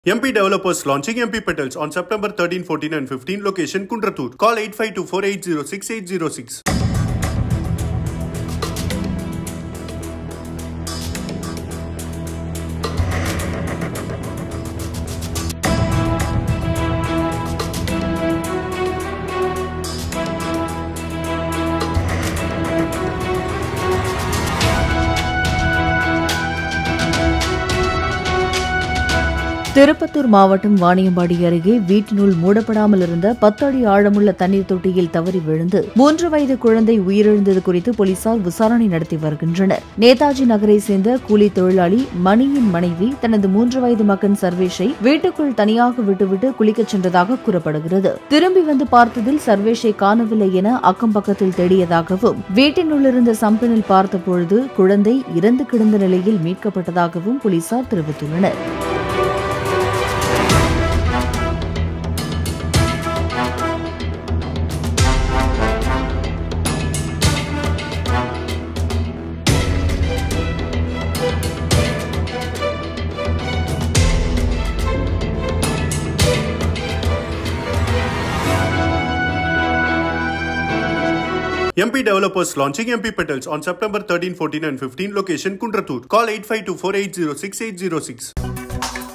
MP developers launching MP Petals on September 13, 14 and 15 location Kundratur. Call 8524806806. Tirupattur மாவட்டம் வாணியம்பாடி அருகே வீட்டினுள் மூடப்படாமல் இருந்த பத்து அடி ஆழமுள்ள தண்ணீர் தொட்டியில் தவறி விழுந்து மூன்று வயது குழந்தை உயிரிழந்தது குறித்து போலீசார் விசாரணை நடத்தி வருகின்றனர் நேதாஜி நகரை சேர்ந்த கூலி தொழிலாளி மணியின் மனைவி தனது மூன்று வயது மகன் சர்வேஷை வீட்டுக்குள் தனியாக விட்டுவிட்டு குளிக்கச் சென்றதாக கூறப்படுகிறது திரும்பி வந்து பார்த்ததில் சர்வேஷை காணவில்லை என அக்கம் பக்கத்தில் தேடியதாகவும் வீட்டினுள் இருந்த சம்பினில் பார்த்தபொழுது குழந்தை இறந்து கிடந்த நிலையில் மீட்கப்பட்டதாகவும் போலீசார் தெரிவித்துள்ளனர் MP developers launching MP Petals on September 13, 14 and 15 location Kundratur. Call 8524806806.